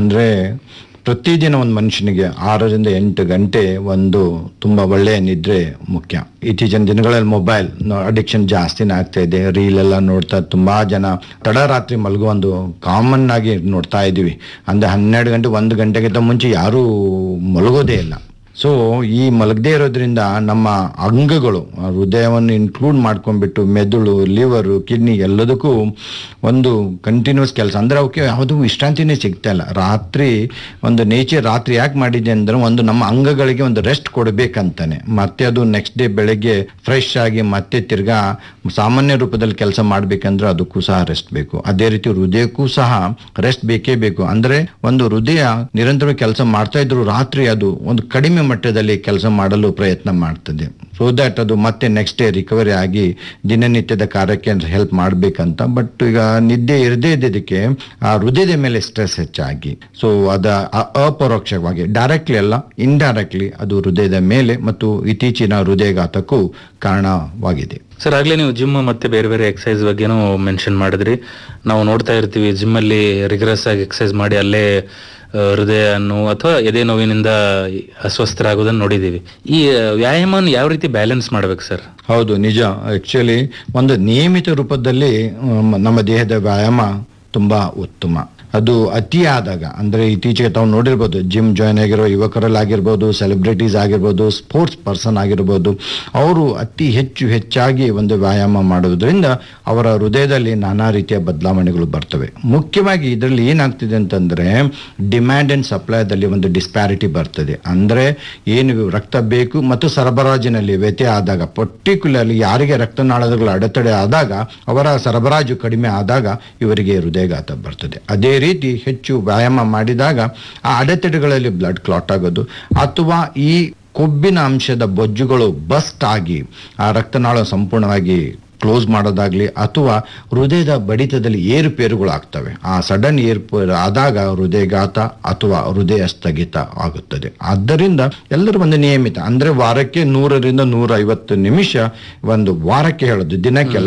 ಅಂದ್ರೆ ಪ್ರತಿದಿನ ಒಂದು ಮನುಷ್ಯನಿಗೆ ಆರರಿಂದ ಎಂಟು ಗಂಟೆ ಒಂದು ತುಂಬಾ ಒಳ್ಳೆಯ ನಿದ್ರೆ ಮುಖ್ಯ ಇತ್ತೀಚಿನ ದಿನಗಳಲ್ಲಿ ಮೊಬೈಲ್ ಅಡಿಕ್ಷನ್ ಜಾಸ್ತಿನೇ ಆಗ್ತಾ ಇದೆ ರೀಲ್ ಎಲ್ಲ ನೋಡ್ತಾ ತುಂಬಾ ಜನ ತಡರಾತ್ರಿ ಮಲಗೋ ಒಂದು ಕಾಮನ್ ಆಗಿ ನೋಡ್ತಾ ಇದೀವಿ ಅಂದ್ರೆ ಹನ್ನೆರಡು ಗಂಟೆ ಒಂದು ಗಂಟೆಗಿಂತ ಮುಂಚೆ ಯಾರೂ ಮಲಗೋದೇ ಇಲ್ಲ ಸೊ ಈ ಮಲಗದೇ ಇರೋದ್ರಿಂದ ನಮ್ಮ ಅಂಗಗಳು ಆ ಹೃದಯವನ್ನು ಇನ್ಕ್ಲೂಡ್ ಮಾಡ್ಕೊಂಡ್ಬಿಟ್ಟು ಮೆದುಳು ಲಿವರು ಕಿಡ್ನಿ ಎಲ್ಲದಕ್ಕೂ ಒಂದು ಕಂಟಿನ್ಯೂಸ್ ಕೆಲಸ ಅಂದ್ರೆ ಅವಕ್ಕೆ ಯಾವುದೂ ವಿಶ್ರಾಂತಿನೇ ಸಿಗ್ತಾ ಇಲ್ಲ ರಾತ್ರಿ ಒಂದು ನೇಚರ್ ರಾತ್ರಿ ಯಾಕೆ ಮಾಡಿದೆ ಅಂದ್ರೆ ಒಂದು ನಮ್ಮ ಅಂಗಗಳಿಗೆ ಒಂದು ರೆಸ್ಟ್ ಕೊಡಬೇಕಂತಾನೆ ಮತ್ತೆ ಅದು ನೆಕ್ಸ್ಟ್ ಡೇ ಬೆಳಗ್ಗೆ ಫ್ರೆಶ್ ಆಗಿ ಮತ್ತೆ ತಿರ್ಗಾ ಸಾಮಾನ್ಯ ರೂಪದಲ್ಲಿ ಕೆಲಸ ಮಾಡ್ಬೇಕಂದ್ರೆ ಅದಕ್ಕೂ ಸಹ ರೆಸ್ಟ್ ಬೇಕು ಅದೇ ರೀತಿ ಹೃದಯಕ್ಕೂ ಸಹ ರೆಸ್ಟ್ ಬೇಕೇ ಬೇಕು ಅಂದ್ರೆ ಒಂದು ಹೃದಯ ನಿರಂತರವಾಗಿ ಕೆಲಸ ಮಾಡ್ತಾ ಇದ್ರು ರಾತ್ರಿ ಅದು ಒಂದು ಕಡಿಮೆ ಮಟ್ಟದಲ್ಲಿ ಕೆಲಸ ಮಾಡಲು ಪ್ರಯತ್ನ ಮಾಡ್ತದೆ ಸೊ ದಟ್ ಅದು ಮತ್ತೆ ನೆಕ್ಸ್ಟ್ ಡೇ ರಿಕವರಿ ಆಗಿ ದಿನನಿತ್ಯದ ಕಾರ್ಯಕ್ಕೆ ಹೆಲ್ಪ್ ಮಾಡ್ಬೇಕಂತ ಬಟ್ ಈಗ ನಿದ್ದೆ ಇರದೇ ಇದ್ದದಕ್ಕೆ ಆ ಹೃದಯದ ಮೇಲೆ ಸ್ಟ್ರೆಸ್ ಹೆಚ್ಚಾಗಿ ಸೊ ಅದ ಅ- ಅಪರೋಕ್ಷವಾಗಿ ಡೈರೆಕ್ಟ್ಲಿ ಅಲ್ಲ ಇಂಡೈರೆಕ್ಟ್ಲಿ ಅದು ಹೃದಯದ ಮೇಲೆ ಮತ್ತು ಇತ್ತೀಚಿನ ಹೃದಯಘಾತಕ್ಕೂ ಕಾರಣವಾಗಿದೆ ಸರ್ ಆಗ್ಲೇ ನೀವು ಜಿಮ್ ಮತ್ತೆ ಬೇರೆ ಬೇರೆ ಎಕ್ಸಸೈಸ್ ಬಗ್ಗೆನೂ ಮೆನ್ಷನ್ ಮಾಡಿದ್ರಿ ನಾವು ನೋಡ್ತಾ ಇರ್ತೀವಿ ಜಿಮ್ ಅಲ್ಲಿ ರಿಗ್ರೆಸ್ ಆಗಿ ಎಕ್ಸಸೈಸ್ ಮಾಡಿ ಅಲ್ಲೇ ಆ, ಹೃದಯ ನೋವು ಅಥವಾ ಎದೆ ನೋವಿನಿಂದ ಅಸ್ವಸ್ಥರಾಗೋದನ್ನ ನೋಡಿದೀವಿ ಈ ಆ, ವ್ಯಾಯಾಮನ ಯಾವ ರೀತಿ ಬ್ಯಾಲೆನ್ಸ್ ಮಾಡ್ಬೇಕು ಸರ್ ಹೌದು ನಿಜ ಆಕ್ಚುಲಿ ಒಂದು ನಿಯಮಿತ ರೂಪದಲ್ಲಿ ಮ್, ನಮ್ಮ ದೇಹದ ವ್ಯಾಯಾಮ ತುಂಬಾ ಉತ್ತಮ ಅದು ಅತಿ ಆದಾಗ ಅಂದ್ರೆ ಇತ್ತೀಚೆಗೆ ತಾವು ನೋಡಿರ್ಬೋದು ಜಿಮ್ ಜಾಯ್ನ್ ಆಗಿರೋ ಯುವಕರಲ್ಲಾಗಿರ್ಬೋದು ಸೆಲೆಬ್ರಿಟೀಸ್ ಆಗಿರ್ಬೋದು ಸ್ಪೋರ್ಟ್ಸ್ ಪರ್ಸನ್ ಆಗಿರ್ಬೋದು ಅವರು ಅತಿ ಹೆಚ್ಚು ಹೆಚ್ಚಾಗಿ ಒಂದು ವ್ಯಾಯಾಮ ಮಾಡೋದ್ರಿಂದ ಅವರ ಹೃದಯದಲ್ಲಿ ನಾನಾ ರೀತಿಯ ಬದಲಾವಣೆಗಳು ಬರ್ತವೆ ಮುಖ್ಯವಾಗಿ ಇದರಲ್ಲಿ ಏನಾಗ್ತಿದೆ ಅಂತಂದ್ರೆ ಡಿಮ್ಯಾಂಡ್ ಅಂಡ್ ಸಪ್ಲೈದಲ್ಲಿ ಒಂದು ಡಿಸ್ಪ್ಯಾರಿಟಿ ಬರ್ತದೆ ಅಂದ್ರೆ ಏನು ರಕ್ತ ಬೇಕು ಮತ್ತು ಸರಬರಾಜಿನಲ್ಲಿ ವ್ಯತ್ಯಯ ಆದಾಗ ಪರ್ಟಿಕ್ಯುಲರ್ಲಿ ಯಾರಿಗೆ ರಕ್ತನಾಳಗಳ ಅಡೆತಡೆ ಆದಾಗ ಅವರ ಸರಬರಾಜು ಕಡಿಮೆ ಆದಾಗ ಇವರಿಗೆ ಹೃದಯಘಾತ ಬರ್ತದೆ ಅದೇ ರೀತಿ ಹೆಚ್ಚು ವ್ಯಾಯಾಮ ಮಾಡಿದಾಗ ಆ ಅಡೆತಡೆಗಳಲ್ಲಿ ಬ್ಲಡ್ ಕ್ಲಾಟ್ ಆಗೋದು ಅಥವಾ ಈ ಕೊಬ್ಬಿನ ಅಂಶದ ಬೊಜ್ಜುಗಳು ಬಸ್ಟ್ ಆಗಿ ಆ ರಕ್ತನಾಳ ಸಂಪೂರ್ಣವಾಗಿ ಕ್ಲೋಸ್ ಮಾಡೋದಾಗ್ಲಿ ಅಥವಾ ಹೃದಯದ ಬಡಿತದಲ್ಲಿ ಏರುಪೇರುಗಳು ಆಗ್ತವೆ ಆ ಸಡನ್ ಏರುಪೇರು ಆದಾಗ ಹೃದಯಘಾತ ಅಥವಾ ಹೃದಯ ಸ್ಥಗಿತ ಆಗುತ್ತದೆ ಆದ್ದರಿಂದ ಎಲ್ಲರೂ ಒಂದು ನಿಯಮಿತ ಅಂದ್ರೆ ವಾರಕ್ಕೆ ನೂರರಿಂದ ನೂರ ಐವತ್ತು ನಿಮಿಷ ಒಂದು ವಾರಕ್ಕೆ ಹೇಳೋದು ದಿನಕ್ಕೆಲ್ಲ